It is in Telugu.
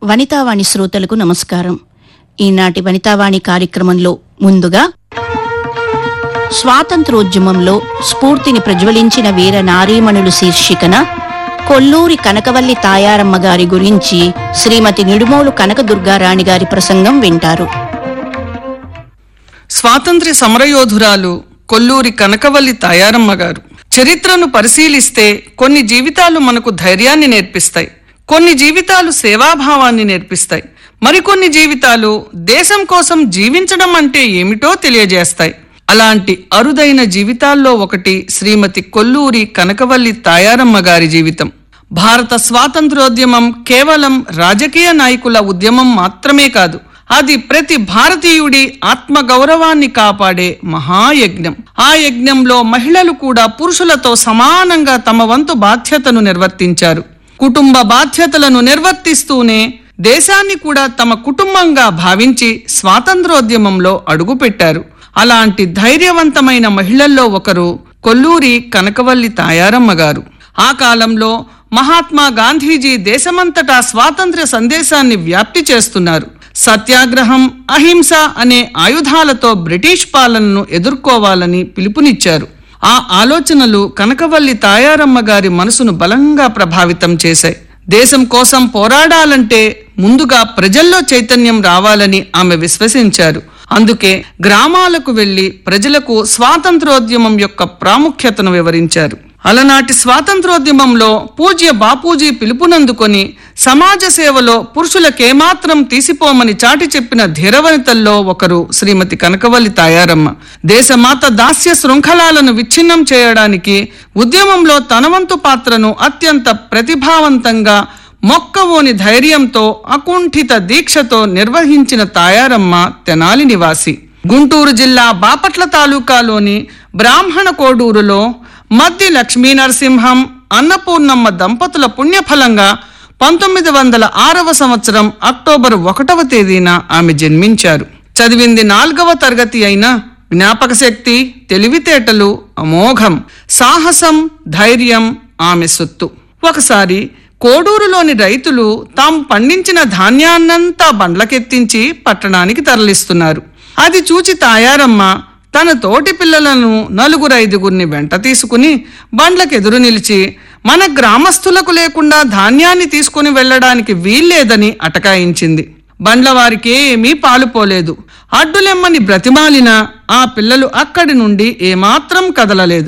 వనితావాణి శ్రోతలకు నమస్కారం ఈనాటి వనితావాణి కార్యక్రమంలో ముందుగా స్వాతంత్రోద్యమంలో స్ఫూర్తిని ప్రజ్వలించిన వీర నారీమణులు శీర్షికన కొల్లూరి కనకవల్లి తాయారమ్మ గారి గురించి శ్రీమతి నిడుమోలు కనకదుర్గారాణి గారి ప్రసంగం వింటారు స్వాతంత్ర్య సమరయోధురాలు కొల్లూరి కనకవల్లి తాయారమ్మ గారు చరిత్రను పరిశీలిస్తే కొన్ని జీవితాలు మనకు ధైర్యాన్ని నేర్పిస్తాయి కొన్ని జీవితాలు సేవాభావాన్ని నేర్పిస్తాయి మరికొన్ని జీవితాలు దేశం కోసం జీవించడం అంటే ఏమిటో తెలియజేస్తాయి అలాంటి అరుదైన జీవితాల్లో ఒకటి శ్రీమతి కొల్లూరి కనకవల్లి తాయారమ్మ గారి జీవితం భారత స్వాతంత్రోద్యమం కేవలం రాజకీయ నాయకుల ఉద్యమం మాత్రమే కాదు అది ప్రతి భారతీయుడి ఆత్మగౌరవాన్ని కాపాడే మహాయజ్ఞం ఆ యజ్ఞంలో మహిళలు కూడా పురుషులతో సమానంగా తమ వంతు బాధ్యతను నిర్వర్తించారు కుటుంబ బాధ్యతలను నిర్వర్తిస్తూనే దేశాన్ని కూడా తమ కుటుంబంగా భావించి స్వాతంత్రోద్యమంలో అడుగుపెట్టారు అలాంటి ధైర్యవంతమైన మహిళల్లో ఒకరు కొల్లూరి కనకవల్లి తాయారమ్మ గారు ఆ కాలంలో మహాత్మా గాంధీజీ దేశమంతటా స్వాతంత్ర్య సందేశాన్ని వ్యాప్తి చేస్తున్నారు సత్యాగ్రహం అహింస అనే ఆయుధాలతో బ్రిటిష్ పాలనను ఎదుర్కోవాలని పిలుపునిచ్చారు ఆ ఆలోచనలు కనకవల్లి తాయారమ్మ గారి మనసును బలంగా ప్రభావితం చేశాయి దేశం కోసం పోరాడాలంటే ముందుగా ప్రజల్లో చైతన్యం రావాలని ఆమె విశ్వసించారు అందుకే గ్రామాలకు వెళ్లి ప్రజలకు స్వాతంత్రోద్యమం యొక్క ప్రాముఖ్యతను వివరించారు అలనాటి స్వాతంత్రోద్యమంలో పూజ్య బాపూజీ పిలుపునందుకొని సమాజ సేవలో పురుషులకేమాత్రం తీసిపోమని చాటి చెప్పిన ధీరవనితల్లో ఒకరు శ్రీమతి కనకవల్లి తాయారమ్మ దేశమాత దాస్య శృంఖలాలను విచ్ఛిన్నం చేయడానికి ఉద్యమంలో తనవంతు పాత్రను అత్యంత ప్రతిభావంతంగా మొక్కవోని ధైర్యంతో అకుంఠిత దీక్షతో నిర్వహించిన తాయారమ్మ తెనాలి నివాసి గుంటూరు జిల్లా బాపట్ల తాలూకాలోని బ్రాహ్మణ కోడూరులో మద్ది లక్ష్మీ నరసింహం అన్నపూర్ణమ్మ దంపతుల పుణ్యఫలంగా పంతొమ్మిది వందల ఆరవ సంవత్సరం అక్టోబర్ ఒకటవ తేదీన ఆమె జన్మించారు చదివింది నాలుగవ తరగతి అయిన జ్ఞాపక శక్తి తెలివితేటలు అమోఘం సాహసం ధైర్యం ఆమె సొత్తు ఒకసారి కోడూరులోని రైతులు తాము పండించిన ధాన్యాన్నంతా బండ్లకెత్తించి పట్టణానికి తరలిస్తున్నారు అది చూచి తాయారమ్మ తన తోటి పిల్లలను నలుగురు ఐదుగురిని వెంట తీసుకుని బండ్లకెదురు నిలిచి మన గ్రామస్తులకు లేకుండా ధాన్యాన్ని తీసుకుని వెళ్ళడానికి వీల్లేదని అటకాయించింది బండ్ల వారికి ఏమీ పాలుపోలేదు అడ్డులెమ్మని బ్రతిమాలినా ఆ పిల్లలు అక్కడి నుండి ఏమాత్రం కదలలేదు